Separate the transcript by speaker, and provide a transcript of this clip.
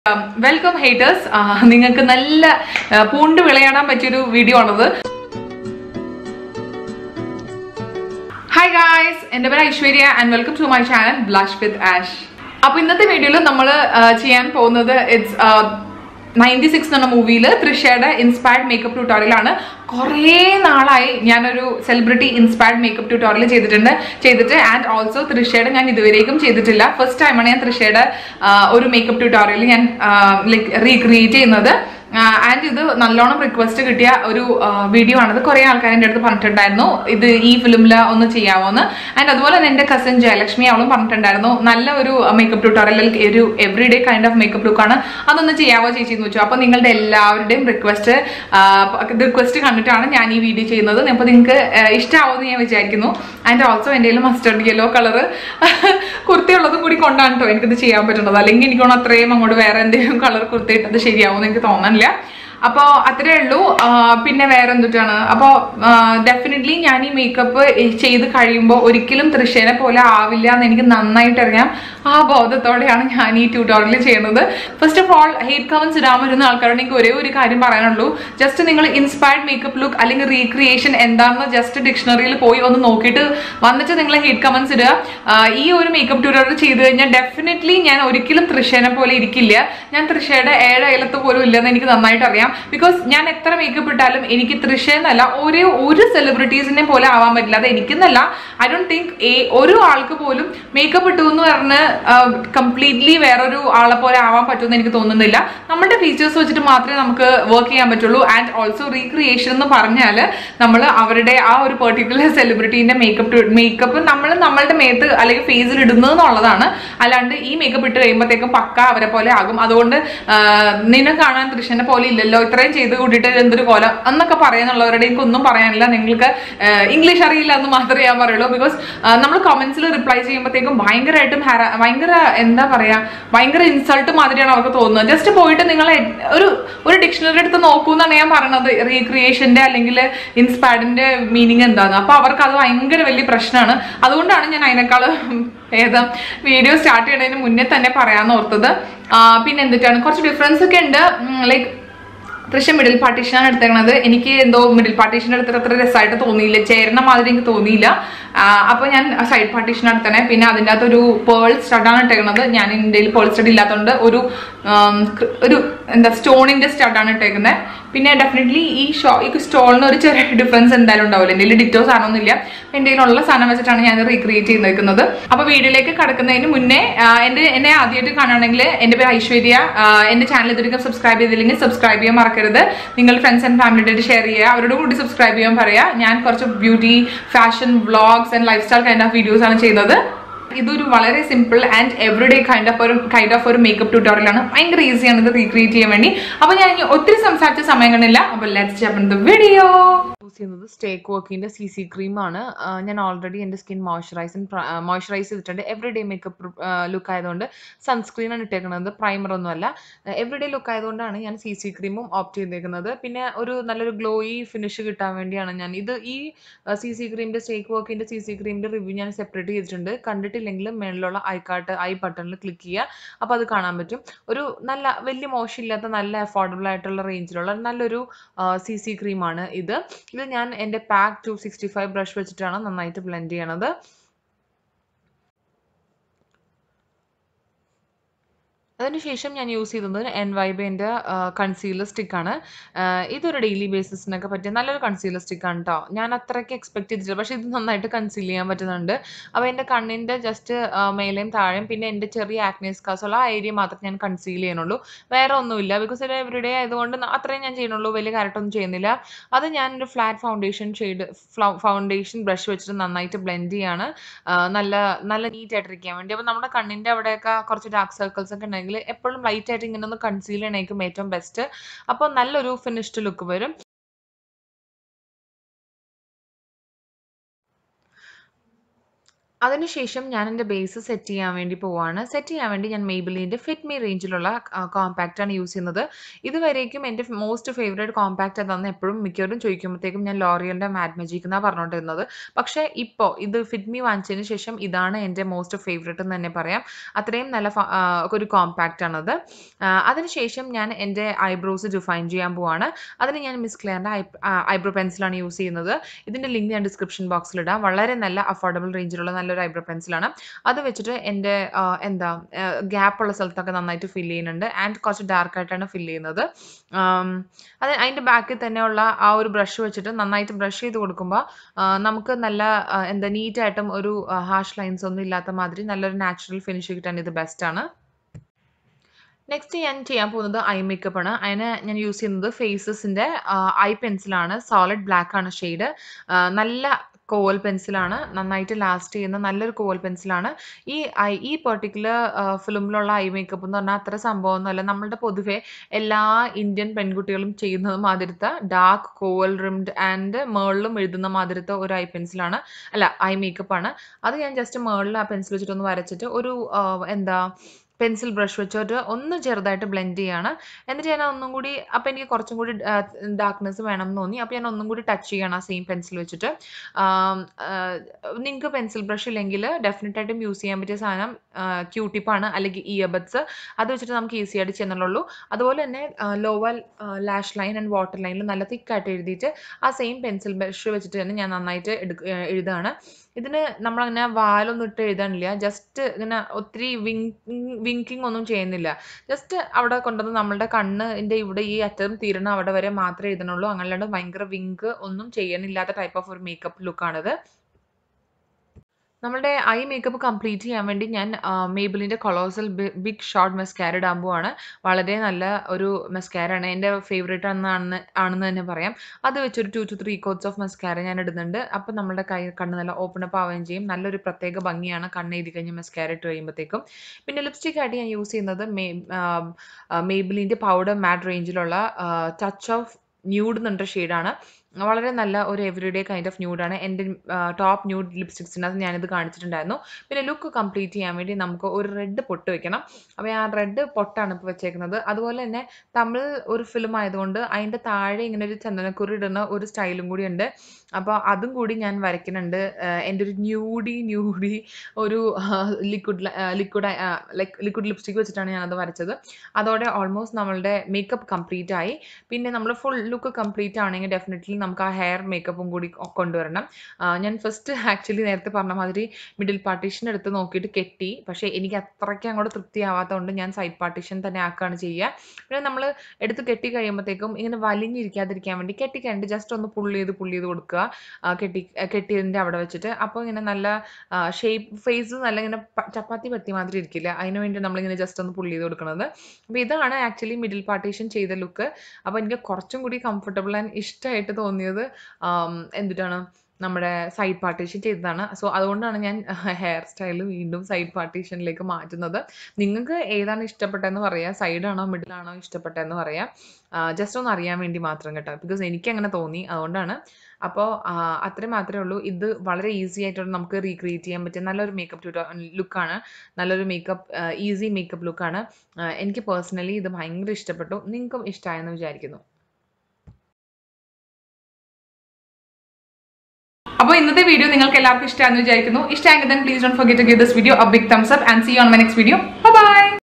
Speaker 1: welcome haters നിങ്ങൾക്ക് നല്ല ആ, പൂണ്ട് വിളയാടാൻ പറ്റിയൊരു വീഡിയോ ആണത് ഹായ് ഗായ്സ് എൻ്റെ പേര് Aishwarya and welcome to my channel blush with Ash അപ്പൊ ഇന്നത്തെ വീഡിയോയിൽ നമ്മൾ ചെയ്യാൻ പോകുന്നത് ഇറ്റ്സ് നയൻറ്റി സിക്സ് എന്ന മൂവിയിൽ തൃഷയുടെ ഇൻസ്പയർഡ് മേക്കപ്പ് ട്യൂട്ടോറിയൽ ആണ് കുറേ നാളായി ഞാനൊരു സെലിബ്രിറ്റി ഇൻസ്പയർഡ് മേക്കപ്പ് ട്യൂട്ടോറിയൽ ചെയ്തിട്ടുണ്ട് ചെയ്തിട്ട് ആൻഡ് ഓൾസോ തൃഷയുടെ ഞാൻ ഇതുവരേക്കും ചെയ്തിട്ടില്ല ഫസ്റ്റ് ടൈമാണ് ഞാൻ തൃഷയുടെ ആ, ഒരു മേക്കപ്പ് ട്യൂട്ടോറിയൽ ഞാൻ ലൈക്ക് റീക്രിയേറ്റ് ചെയ്യുന്നത് ആൻഡ് ഇത് നല്ലോണം റിക്വസ്റ്റ് കിട്ടിയ ഒരു വീഡിയോ ആണത് കുറേ ആൾക്കാർ എൻ്റെ അടുത്ത് പറഞ്ഞിട്ടുണ്ടായിരുന്നു ഇത് ഈ ഫിലിമിൽ ഒന്ന് ചെയ്യാമോന്ന് ആൻഡ് അതുപോലെ തന്നെ എൻ്റെ കസിൻ ജയലക്ഷ്മി അവളും പറഞ്ഞിട്ടുണ്ടായിരുന്നു നല്ല ഒരു മേക്കപ്പ് ട്യൂട്ടോറിയൽ ഒരു every day kind of makeup ലുക്കാണ് അതൊന്ന് ചെയ്യാവോ ചേച്ചി എന്ന് വെച്ചു അപ്പോൾ നിങ്ങളുടെ എല്ലാവരുടെയും റിക്വസ്റ്റ് റിക്വസ്റ്റ് കണ്ടിട്ടാണ് ഞാൻ ഈ വീഡിയോ ചെയ്യുന്നത് അപ്പോൾ നിങ്ങൾക്ക് ഇഷ്ടമാവുമെന്ന് ഞാൻ വിചാരിക്കുന്നു ആൻഡ് ഓൾസോ എൻ്റെ കയ്യിൽ മസ്റ്റർഡ് യെല്ലോ കളറ് കുർത്തിയുള്ളതും കൂടി കൊണ്ടാണ് കേട്ടോ എനിക്കിത് ചെയ്യാൻ പറ്റുന്നത് അല്ലെങ്കിൽ എനിക്ക് തോന്നുന്നു അത്രയും അങ്ങോട്ട് വേറെ എന്തെങ്കിലും കളർ കുർത്തി ഇട്ടത് ശരിയാവുമെന്ന് എനിക്ക് തോന്നുന്നില്ല അപ്പോൾ അത്രേ ഉള്ളൂ ആ, പിന്നെ വേറെ എന്തുട്ടാണ് അപ്പോൾ ഡെഫിനറ്റ്ലി ഞാൻ ഈ മേക്കപ്പ് ചെയ്ത് കഴിയുമ്പോൾ ഒരിക്കലും തൃശ്ശേനെ പോലെ ആവില്ല എന്ന് എനിക്ക് നന്നായിട്ട് അറിയാം ആ ബോധത്തോടെയാണ് ഞാൻ ഈ ട്യൂട്ടോറിയൽ ചെയ്യുന്നത് first of all hate comments ഇടാൻ വരുന്ന ആൾക്കാരോട് എനിക്ക് ഒരേ ഒരു കാര്യം പറയാനുള്ളൂ ജസ്റ്റ് നിങ്ങൾ ഇൻസ്പയർഡ് മേക്കപ്പ് ലുക്ക് അല്ലെങ്കിൽ റീക്രിയേഷൻ എന്താണെന്ന് ജസ്റ്റ് ഡിക്ഷണറിയിൽ പോയി ഒന്ന് നോക്കിയിട്ട് വന്നിട്ട് നിങ്ങൾ ഹെയ്റ്റ് കമൻസ് ഇടുക ആ, ഈ ഒരു മേക്കപ്പ് ട്യൂട്ടോറിയൽ ചെയ്ത് കഴിഞ്ഞാൽ ഡെഫിനറ്റ്ലി ഞാൻ ഒരിക്കലും തൃശ്ശേനെ പോലെ ഇരിക്കില്ല ഞാൻ തൃശ്ശയുടെ ഏഴ് അയലത്ത് പോലും ഇല്ലെന്ന് എനിക്ക് നന്നായിട്ട് അറിയാം ബിക്കോസ് ഞാൻ എത്ര മേക്കപ്പ് ഇട്ടാലും എനിക്ക് തൃശ്ശേന്നല്ല ഒരേ ഒരു സെലിബ്രിറ്റീസിനെ പോലെ ആവാൻ പറ്റില്ല അത് എനിക്കെന്നല്ല ഐ ഡോണ്ട് തിങ്ക് ഒരു ആൾക്ക് പോലും മേക്കപ്പ് ഇട്ടു എന്ന് പറഞ്ഞ് കംപ്ലീറ്റ്ലി വേറൊരു ആളെ പോലെ ആവാൻ പറ്റുമെന്ന് എനിക്ക് തോന്നുന്നില്ല നമ്മുടെ ഫീച്ചേഴ്സ് വെച്ചിട്ട് മാത്രമേ നമുക്ക് വർക്ക് ചെയ്യാൻ പറ്റുള്ളൂ ആൻഡ് ഓൾസോ റീക്രിയേഷൻ എന്ന് പറഞ്ഞാൽ നമ്മൾ അവരുടെ ആ ഒരു പെർട്ടിക്കുലർ സെലിബ്രിറ്റീന്റെ മേക്കപ്പ് മേക്കപ്പ് നമ്മൾ നമ്മളുടെ മേത്ത് അല്ലെങ്കിൽ ഫേസിൽ ഇടുന്നത് എന്നുള്ളതാണ് അല്ലാണ്ട് ഈ മേക്കപ്പ് ഇട്ട് കഴിയുമ്പോഴത്തേക്കും പക്ക അവരെ പോലെ ആകും അതുകൊണ്ട് ആ, നിന്നെ കാണാൻ തൃശ്ശനെ പോലെ ഇല്ലല്ലോ ഇത്രയും ചെയ്ത് കൂട്ടിയിട്ട് എന്തൊരു കോലം എന്നൊക്കെ പറയാനുള്ളവരുടെ എനിക്കൊന്നും പറയാനില്ല നിങ്ങൾക്ക് ഇംഗ്ലീഷ് അറിയില്ല എന്ന് മാത്രമേ ഞാൻ പറയുള്ളൂ ബിക്കോസ് നമ്മൾ കമന്റ്സിൽ റിപ്ലൈ ചെയ്യുമ്പോഴത്തേക്കും ഭയങ്കരമായിട്ടും ഹര ഭയങ്കര എന്താ പറയാ ഭയങ്കര ഇൻസൾട്ട് മാതിരിയാണ് അവർക്ക് തോന്നുന്നത് ജസ്റ്റ് പോയിട്ട് നിങ്ങൾ ഒരു ഒരു ഡിക്ഷണറി എടുത്ത് നോക്കൂ എന്നാണ് ഞാൻ പറയണത് റീക്രിയേഷന്റെ അല്ലെങ്കിൽ ഇൻസ്പയർഡിന്റെ മീനിങ് എന്താന്ന് അപ്പൊ അവർക്ക് അത് ഭയങ്കര വലിയ പ്രശ്നമാണ് അതുകൊണ്ടാണ് ഞാൻ അതിനേക്കാൾ ഏതാ വീഡിയോ സ്റ്റാർട്ട് ചെയ്യുന്നതിന് മുന്നേ തന്നെ പറയാന്ന് ഓർത്തത് ആ, പിന്നെ എന്തിട്ടാണ് കുറച്ച് ഡിഫറൻസ് ഒക്കെ ഉണ്ട് ലൈക്ക് തൃശ്ശൂർ മിഡിൽ പാർട്ടീഷനാണ് എടുത്തേക്കണത് എനിക്ക് എന്തോ മിഡിൽ പാർട്ടീഷൻ എടുത്തിട്ട് അത്ര രസമായിട്ട് തോന്നിയില്ല ചേരുന്ന മാതിരി എനിക്ക് തോന്നിയില്ല ആ, അപ്പൊ ഞാൻ സൈഡ് പാർട്ടീഷൻ എടുത്തണേ പിന്നെ അതിൻ്റെ അകത്ത് ഒരു പേൾ സ്റ്റഡാണ് ഇട്ടേക്കണത് ഞാൻ എൻ്റെ പേൾ സ്റ്റഡ് ഇല്ലാത്തതുകൊണ്ട് ഒരു ആം, കൃ- ഒരു എന്താ സ്റ്റോണിന്റെ സ്റ്റഡാണ് ഇട്ടേക്കുന്നത് പിന്നെ ഡെഫിനറ്റ്ലി ഈ ഷോ ഈ സ്റ്റോളിന് ഒരു ചെറിയ ഡിഫറൻസ് എന്തായാലും ഉണ്ടാവില്ല എൻ്റെ ഡിറ്റോ സാധനമൊന്നുമില്ല എൻ്റെ കയ്യിലുള്ള സാധനം വെച്ചിട്ടാണ് ഞാൻ റീക്രിയേറ്റ് ചെയ്തേക്കുന്നത് അപ്പൊ വീഡിയോയിലേക്ക് കടക്കുന്നതിന് മുന്നേ ആ, എൻ്റെ എന്നെ ആദ്യമായിട്ട് കാണുകയാണെങ്കിൽ എൻ്റെ പേര് ഐശ്വര്യ ആ, എൻ്റെ ചാനൽ ഇതുവരെയും സബ്സ്ക്രൈബ് ചെയ്തില്ലെങ്കിൽ സബ്സ്ക്രൈബ് ചെയ്യാൻ മറക്കരുത് നിങ്ങൾ ഫ്രണ്ട്സ് ആൻഡ് ഫാമിലിയായിട്ട് ഷെയർ ചെയ്യുക അവരോട് കൂടി സബ്സ്ക്രൈബ് ചെയ്യാൻ പറയാ ഞാൻ കുറച്ച് beauty fashion vlogs and lifestyle kind of videos ആണ് ചെയ്യുന്നത് ഇതൊരു വളരെ simple and everyday kind of ഒരു കൈൻഡ് ഓഫ് ഒരു മേക്കപ്പ് ട്യൂട്ടോറിയൽ ആണ് ഭയങ്കര ഈസിയാണ് ഇത് റീക്രിയേറ്റ് ചെയ്യാൻ വേണ്ടി അപ്പൊ ഞാൻ ഇനി ഒത്തിരി സംസാരിച്ച സമയം കണ്ടില്ല അപ്പൊ let's jump the video use ചെയ്യുന്നത് സ്റ്റേക്ക് വർക്കിന്റെ സി സി ക്രീം ആണ് ആ, ഞാൻ ഓൾറെഡി എൻ്റെ സ്കിൻ മോയ്സ്ചറൈസ് മോയ്സ്ചറൈസ് ചെയ്തിട്ടുണ്ട് എവറി ഡേ മേക്കപ്പ് ലുക്ക് ആയതുകൊണ്ട് സൺസ്ക്രീൻ ആണ് ഇട്ടേക്കുന്നത് പ്രൈമർ ഒന്നുമല്ല എവറി ഡേ ലുക്ക് ആയതുകൊണ്ടാണ് ഞാൻ സി സി ക്രീമും ഓപ്റ്റ് ചെയ്തേക്കുന്നത് പിന്നെ ഒരു നല്ലൊരു ഗ്ലോയി ഫിനിഷ് കിട്ടാൻ വേണ്ടിയാണ് ഞാൻ ഇത് ഈ സി സി ക്രീമിന്റെ സ്റ്റേക്ക് വർക്കിന്റെ സി സി ക്രീമിന്റെ റിവ്യൂ ഞാൻ സെപ്പറേറ്റ് ചെയ്തിട്ടുണ്ട് കണ്ടിട്ടില്ലെങ്കിൽ മേളിലുള്ള ഐ കാർട്ട് ഐ ബട്ടണിൽ ക്ലിക്ക് ചെയ്യുക അപ്പോൾ അത് കാണാൻ പറ്റും ഒരു നല്ല വലിയ മോശമില്ലാത്ത നല്ല അഫോർഡബിൾ ആയിട്ടുള്ള റേഞ്ചിലുള്ള നല്ലൊരു സി സി ക്രീമാണ് ഇത് ഇത് ഞാൻ എൻ്റെ PAC two sixty five brush വെച്ചിട്ടാണ് നന്നായിട്ട് ബ്ലെൻഡ് ചെയ്യണത് അതിനുശേഷം ഞാൻ യൂസ് ചെയ്തത് എൻ വൈബിൻ്റെ കൺസീലർ സ്റ്റിക്കാണ് ഇതൊരു ഡെയിലി ബേസിസിനൊക്കെ പറ്റിയ നല്ലൊരു കൺസീലർ സ്റ്റിക്കാണ് കേട്ടോ ഞാൻ അത്രയ്ക്ക് എക്സ്പെക്ട് ചെയ്തിട്ടില്ല പക്ഷേ ഇത് നന്നായിട്ട് കൺസീൽ ചെയ്യാൻ പറ്റുന്നുണ്ട് അപ്പോൾ എൻ്റെ കണ്ണിൻ്റെ ജസ്റ്റ് മേലെയും താഴെയും പിന്നെ എൻ്റെ ചെറിയ ആക്നേസ് കാസുള്ള ആ ഏരിയ മാത്രമേ ഞാൻ കൺസീൽ ചെയ്യണുള്ളൂ വേറെ ഒന്നുമില്ല ബിക്കോസ് ഇത് എവറിഡേ ആയതുകൊണ്ട് ന- അത്രയും ഞാൻ ചെയ്യണുള്ളൂ വലിയ കാര്യമായിട്ടൊന്നും ചെയ്യുന്നില്ല അത് ഞാൻ ഒരു flat foundation shade foundation brush വെച്ചിട്ട് നന്നായിട്ട് ബ്ലെൻഡ് ചെയ്യാണ് ആ, നല്ല നല്ല നീറ്റ് ആയിട്ടിരിക്കാൻ വേണ്ടി അപ്പോൾ നമ്മുടെ കണ്ണിൻ്റെ അവിടെയൊക്കെ കുറച്ച് ഡാർക്ക് സർക്കിൾസ് ഒക്കെ ഉണ്ടെങ്കിൽ എപ്പോഴും ലൈറ്റ് ആയിട്ട് ഇങ്ങനെ ഒന്ന് കൺസീൽ ചെയ്യണേക്കും ഏറ്റവും ബെസ്റ്റ് അപ്പോൾ നല്ലൊരു ഫിനിഷ്ഡ് ലുക്ക് വരും
Speaker 2: അതിനുശേഷം ഞാൻ എൻ്റെ ബേസ് സെറ്റ് ചെയ്യാൻ വേണ്ടി പോവാണ് സെറ്റ് ചെയ്യാൻ വേണ്ടി ഞാൻ മെയ്ബിലിൻ്റെ ഫിറ്റ് മീ റേഞ്ചിലുള്ള കോമ്പാക്റ്റ് ആണ് യൂസ് ചെയ്യുന്നത് ഇതുവരേക്കും എൻ്റെ മോസ്റ്റ് ഫേവറേറ്റ് കോമ്പാക്റ്റ് അതാണെന്ന് എപ്പോഴും മിക്കവരും ചോദിക്കുമ്പോഴത്തേക്കും ഞാൻ ലോറിയലിൻ്റെ മാറ്റ് മജിക് എന്നാണ് പറഞ്ഞുകൊണ്ടിരുന്നത് പക്ഷേ ഇപ്പോൾ ഇത് ഫിറ്റ് മീ വാങ്ങിച്ചതിന് ശേഷം ഇതാണ് എൻ്റെ മോസ്റ്റ് ഫേവറേറ്റ് എന്ന് തന്നെ പറയാം അത്രയും നല്ല ഫ- ആ, ഒരു കോമ്പാക്റ്റ് ആണത് ആ, അതിനുശേഷം ഞാൻ എൻ്റെ ഐബ്രോസ് ഡിഫൈൻ ചെയ്യാൻ പോവാണ് അതിന് ഞാൻ മിസ് ക്ലെയറിൻ്റെ ഐബ്രോ പെൻസിലാണ് യൂസ് ചെയ്യുന്നത് ഇതിൻ്റെ ലിങ്ക് ഞാൻ ഡിസ്ക്രിപ്ഷൻ ബോക്സിൽ ഇടാം വളരെ നല്ല അഫോർഡബിൾ റേഞ്ചിലുള്ള നല്ലൊരു ഐബ്രോ പെൻസിലാണ് അത് വെച്ചിട്ട് എൻ്റെ ആ, എന്താ ഗ്യാപ്പ് ഉള്ള സ്ഥലത്തൊക്കെ നന്നായിട്ട് ഫിൽ ചെയ്യുന്നുണ്ട് ആൻഡ് കുറച്ച് ഡാർക്ക് ആയിട്ടാണ് ഫിൽ ചെയ്യുന്നത് ആം, അത് അതിൻ്റെ ബാക്കിൽ തന്നെയുള്ള ആ ഒരു ബ്രഷ് വെച്ചിട്ട് നന്നായിട്ട് ബ്രഷ് ചെയ്ത് കൊടുക്കുമ്പോൾ നമുക്ക് നല്ല ആ, എന്താ നീറ്റായിട്ടും ഒരു ഹാഷ് ലൈൻസ് ഒന്നും ഇല്ലാത്ത മാതിരി നല്ലൊരു നാച്ചുറൽ ഫിനിഷ് കിട്ടാൻ ഇത് ബെസ്റ്റാണ് നെക്സ്റ്റ് ഞാൻ ചെയ്യാൻ പോകുന്നത് ഐ മേക്കപ്പ് ആണ് അതിന് ഞാൻ യൂസ് ചെയ്യുന്നത് ഫേസസിൻ്റെ ഐ പെൻസിലാണ് സോളിഡ് ബ്ലാക്ക് ആണ് ഷെയ്ഡ് നല്ല കോവൽ പെൻസിലാണ് നന്നായിട്ട് ലാസ്റ്റ് ചെയ്യുന്ന നല്ലൊരു കോവൽ പെൻസിലാണ് ഈ ഐ ഈ പെർട്ടിക്കുലർ ഫിലിമിലുള്ള ഐ മേക്കപ്പ് എന്ന് പറഞ്ഞാൽ അത്ര സംഭവമൊന്നുമല്ല നമ്മളുടെ പൊതുവെ എല്ലാ ഇന്ത്യൻ പെൺകുട്ടികളും ചെയ്യുന്നത് മാതിരത്തെ ഡാർക്ക് കോവൽ റിംഡ് ആൻഡ് മേളിലും എഴുതുന്ന മാതിരത്തെ ഒരു ഐ പെൻസിലാണ് അല്ല ഐ മേക്കപ്പ് ആണ് അത് ഞാൻ ജസ്റ്റ് മേളിൽ ആ പെൻസിൽ വെച്ചിട്ടൊന്ന് വരച്ചിട്ട് ഒരു ആ, എന്താ പെൻസിൽ ബ്രഷ് വെച്ചിട്ട് ഒന്ന് ചെറുതായിട്ട് ബ്ലെൻഡ് ചെയ്യാണ് എന്നിട്ട് ഞാൻ ഒന്നും കൂടി അപ്പം എനിക്ക് കുറച്ചും കൂടി ഡാർക്ക്നെസ് വേണം എന്ന് തോന്നി അപ്പോൾ ഞാൻ ഒന്നും കൂടി ടച്ച് ചെയ്യണം ആ സെയിം പെൻസിൽ വെച്ചിട്ട് നിങ്ങൾക്ക് പെൻസിൽ ബ്രഷ് ഇല്ലെങ്കിൽ ഡെഫിനറ്റ് ആയിട്ടും യൂസ് ചെയ്യാൻ പറ്റിയ സാധനം ക്യൂട്ടിപ്പാണ് അല്ലെങ്കിൽ ഇയർബഡ്സ് അത് വെച്ചിട്ട് നമുക്ക് ഈസി ആയിട്ട് ചെയ്യുന്നുള്ളൂ അതുപോലെ തന്നെ lower lash line and water ലൈനിൽ നല്ല തിക്കായിട്ട് എഴുതിയിട്ട് ആ സെയിം പെൻസിൽ ബ്രഷ് വെച്ചിട്ട് തന്നെ ഞാൻ നന്നായിട്ട് എടുക്ക എഴുതുകയാണ് ഇതിന് നമ്മളങ്ങനെ വാലൊന്നും ഇട്ട് എഴുതാനില്ല ജസ്റ്റ് ഇങ്ങനെ ഒത്തിരി വിങ്കിങ് വിങ്കിങ് ഒന്നും ചെയ്യുന്നില്ല ജസ്റ്റ് അവിടെ കൊണ്ടുവന്ന് നമ്മളുടെ കണ്ണിൻ്റെ ഇവിടെ ഈ അറ്റം തീരണ അവിടെ വരെ മാത്രമേ എഴുതണുള്ളൂ അങ്ങനെയല്ലാണ്ട് ഭയങ്കര വിങ്ക് ഒന്നും ചെയ്യാനില്ലാത്ത ടൈപ്പ് ഓഫ് ഒരു മേക്കപ്പ് ലുക്കാണിത് നമ്മളുടെ ഐ മേക്കപ്പ് കംപ്ലീറ്റ് ചെയ്യാൻ വേണ്ടി ഞാൻ മേബിളിൻ്റെ കൊളോസൽ ബിഗ് ഷോർട്ട് മെസ്കാര ഇടാൻ പോവാണ് വളരെ നല്ല ഒരു മെസ്കാരാണ് എൻ്റെ ഫേവറേറ്റ് ആണെന്ന് ആണെന്ന് തന്നെ പറയാം അത് വെച്ചൊരു two two three coats of mascara ഞാൻ ഇടുന്നുണ്ട് അപ്പം നമ്മുടെ കൈ കണ്ണ് നല്ല ഓപ്പൺ അപ്പ് ആവുകയും ചെയ്യും നല്ലൊരു പ്രത്യേക ഭംഗിയാണ് കണ്ണ് എഴുതി കഴിഞ്ഞ് മെസ്കാര ഇട്ട് കഴിയുമ്പോഴത്തേക്കും പിന്നെ ലിപ്സ്റ്റിക് ആയിട്ട് ഞാൻ യൂസ് ചെയ്യുന്നത് മേ മേബിളിൻ്റെ പൗഡർ മാറ്റ് റേഞ്ചിലുള്ള ടച്ച് ഓഫ് ന്യൂഡ് എന്നുള്ള ഷെയ്ഡാണ് വളരെ നല്ല ഒരു എവറിഡേ കൈൻഡ് ഓഫ് ന്യൂഡാണ് എൻ്റെ ടോപ്പ് ന്യൂഡ് ലിപ്സ്റ്റിക്സിനകത്ത് ഞാനിത് കാണിച്ചിട്ടുണ്ടായിരുന്നു പിന്നെ ലുക്ക് കംപ്ലീറ്റ് ചെയ്യാൻ വേണ്ടി നമുക്ക് ഒരു റെഡ് പൊട്ട് വെക്കണം അപ്പോൾ ആ റെഡ് പൊട്ടാണ് ഇപ്പോൾ വെച്ചേക്കുന്നത് അതുപോലെ തന്നെ തമിഴ് ഒരു ഫിലിം ആയതുകൊണ്ട് അതിൻ്റെ താഴെ ഇങ്ങനെ ഒരു ചന്ദനക്കുറി ഇടുന്ന ഒരു സ്റ്റൈലും കൂടി ഉണ്ട് അപ്പോൾ അതും കൂടി ഞാൻ വരയ്ക്കുന്നുണ്ട് ആഹ് എൻ്റെ ഒരു ന്യൂഡി ന്യൂഡി ഒരു liquid liquid like liquid lipstick വെച്ചിട്ടാണ് ഞാനത് വരച്ചത് അതോടെ ഓൾമോസ്റ്റ് നമ്മളുടെ മേക്കപ്പ് കംപ്ലീറ്റ് ആയി പിന്നെ നമ്മൾ ഫുൾ ലുക്ക് കംപ്ലീറ്റ് ആണെങ്കിൽ ഡെഫിനറ്റ്ലി നമുക്ക് ആ ഹെയർ മേക്കപ്പും കൂടി കൊ- കൊണ്ടുവരണം ആ, ഞാൻ ഫസ്റ്റ് ആക്ച്വലി നേരത്തെ പറഞ്ഞ മാതിരി മിഡിൽ പാർട്ടീഷൻ എടുത്ത് നോക്കിയിട്ട് കെട്ടി പക്ഷേ എനിക്ക് അത്രയ്ക്ക് അങ്ങോട്ട് തൃപ്തിയാവാത്തതുകൊണ്ട് ഞാൻ സൈഡ് പാർട്ടീഷൻ തന്നെ ആക്കുകയാണ് ചെയ്യുക പിന്നെ നമ്മൾ എടുത്ത് കെട്ടി കഴിയുമ്പോഴത്തേക്കും ഇങ്ങനെ വലിഞ്ഞിരിക്കാതിരിക്കാൻ വേണ്ടി കെട്ടി കഴിഞ്ഞിട്ട് ജസ്റ്റ് ഒന്ന് പുള്ളി ചെയ്ത് പുള്ളി ചെയ്ത് കൊടുക്കുക ആ, കെട്ടി ആ, കെട്ടിയതിൻ്റെ അവിടെ വെച്ചിട്ട് അപ്പോൾ ഇങ്ങനെ നല്ല ഷേപ്പ് ഫേസ് നല്ല ഇങ്ങനെ പ- ചപ്പാത്തി പറ്റി മാതിരി ഇരിക്കില്ല അതിന് വേണ്ടി നമ്മളിങ്ങനെ ജസ്റ്റ് ഒന്ന് പുള്ളി ചെയ്ത് കൊടുക്കുന്നത് അപ്പോൾ ഇതാണ് ആക്ച്വലി മിഡിൽ പാർട്ടീഷൻ ചെയ്ത ലുക്ക് അപ്പോൾ എനിക്ക് കുറച്ചും കൂടി കംഫർട്ടബിൾ ആൻഡ് ഇഷ്ടമായിട്ട് തോന്നിയത് ആം, എന്തിട്ടാണ് നമ്മുടെ സൈഡ് പാർട്ടീഷൻ ചെയ്തതാണ് സോ അതുകൊണ്ടാണ് ഞാൻ ഹെയർ സ്റ്റൈൽ വീണ്ടും സൈഡ് പാർട്ടീഷനിലേക്ക് മാറ്റുന്നത് നിങ്ങൾക്ക് ഏതാണ് ഇഷ്ടപ്പെട്ടതെന്ന് പറയാം സൈഡാണോ മിഡിലാണോ ഇഷ്ടപ്പെട്ടതെന്ന് പറയാം ജസ്റ്റ് ഒന്ന് അറിയാൻ വേണ്ടി മാത്രം കേട്ടോ ബിക്കോസ് എനിക്ക് അങ്ങനെ തോന്നി അതുകൊണ്ടാണ് അപ്പോൾ അത്രയും മാത്രമേ ഉള്ളൂ ഇത് വളരെ ഈസി ആയിട്ട് നമുക്ക് റീക്രിയേറ്റ് ചെയ്യാൻ പറ്റിയ നല്ലൊരു മേക്കപ്പ് ട്യൂട്ടോ ലുക്കാണ് നല്ലൊരു മേക്കപ്പ് ഈസി മേക്കപ്പ് ലുക്കാണ് എനിക്ക് പേഴ്സണലി ഇത് ഭയങ്കര ഇഷ്ടപ്പെട്ടു നിങ്ങൾക്കും ഇഷ്ടമായെന്ന് വിചാരിക്കുന്നു
Speaker 1: അപ്പോൾ ഇന്നത്തെ വീഡിയോ നിങ്ങൾക്ക് എല്ലാവർക്കും ഇഷ്ടമാണെന്ന് വിചാരിക്കുന്നു ഇഷ്ടമായെങ്കിൽ please don't forget to give this video a big thumbs up and see on my next video